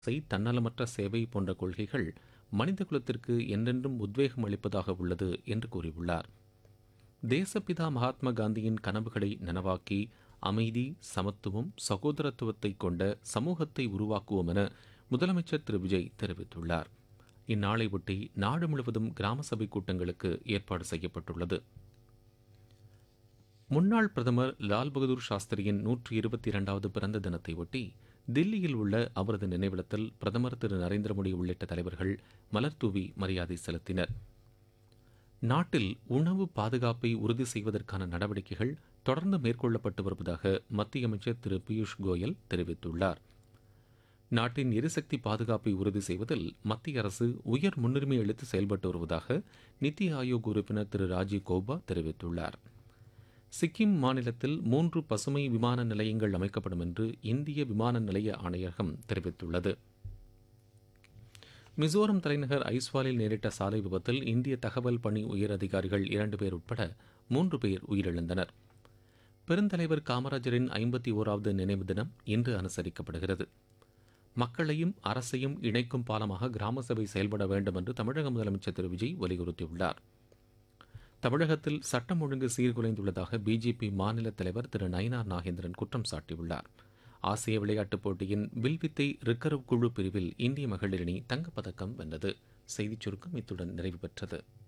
செய் தன்னலமற்ற சேவை போன்ற கொள்கைகள் மனித குலத்திற்கு என்றென்றும் உத்வேகம் அளிப்பதாக உள்ளது என்று கூறியுள்ளார் தேசப்பிதா மகாத்மா காந்தியின் கனவுகளை நனவாக்கி அமைதி சமத்துவம் சகோதரத்துவத்தை கொண்ட சமூகத்தை உருவாக்குவோம் என முதலமைச்சர் திரு விஜய் தெரிவித்துள்ளார் இந்நாளையொட்டி நாடு முழுவதும் கிராம சபை கூட்டங்களுக்கு ஏற்பாடு செய்யப்பட்டுள்ளது முன்னாள் பிரதமர் லால் பகதூர் சாஸ்திரியின் நூற்றி இருபத்தி இரண்டாவது பிறந்த தினத்தை ஒட்டி தில்லியில் உள்ள அவரது நினைவிடத்தில் பிரதமர் திரு நரேந்திர மோடி உள்ளிட்ட தலைவர்கள் மலர்தூவி மரியாதை செலுத்தினர் நாட்டில் உணவு பாதுகாப்பை உறுதி செய்வதற்கான நடவடிக்கைகள் தொடர்ந்து மேற்கொள்ளப்பட்டு வருவதாக மத்திய அமைச்சர் திரு பியூஷ் கோயல் தெரிவித்துள்ளார் நாட்டின் எரிசக்தி பாதுகாப்பை உறுதி செய்வதில் மத்திய அரசு உயர் முன்னுரிமை அளித்து செயல்பட்டு வருவதாக நித்தி ஆயோக் உறுப்பினர் திரு ராஜீவ் கௌபா தெரிவித்துள்ளார் சிக்கிம் மாநிலத்தில் மூன்று பசுமை விமான நிலையங்கள் அமைக்கப்படும் என்று இந்திய விமான நிலைய ஆணையகம் தெரிவித்துள்ளது மிசோரம் தலைநகர் ஐஸ்வாலில் நேரிட்ட சாலை விபத்தில் இந்திய தகவல் பணி உயர் அதிகாரிகள் இரண்டு பேர் உட்பட மூன்று பேர் உயிரிழந்தனர் பெருந்தலைவர் காமராஜரின் ஐம்பத்தி ஓராவது நினைவு தினம் இன்று அனுசரிக்கப்படுகிறது மக்களையும் அரசையும் இணைக்கும் பாலமாக கிராம சபை செயல்பட வேண்டும் என்று தமிழக முதலமைச்சர் திரு விஜய் வலியுறுத்தியுள்ளார் தமிழகத்தில் சட்டம் ஒழுங்கு சீர்குலைந்துள்ளதாக பிஜேபி மாநில தலைவர் திரு நயினார் நாகேந்திரன் குற்றம் சாட்டியுள்ளார் ஆசிய விளையாட்டுப் போட்டியின் வில்வித்தை ரிக்கர்வ் குழு பிரிவில் இந்திய மகளிர் அணி தங்கப்பதக்கம் வென்றது செய்திச் சுருக்கம் இத்துடன் நிறைவு பெற்றது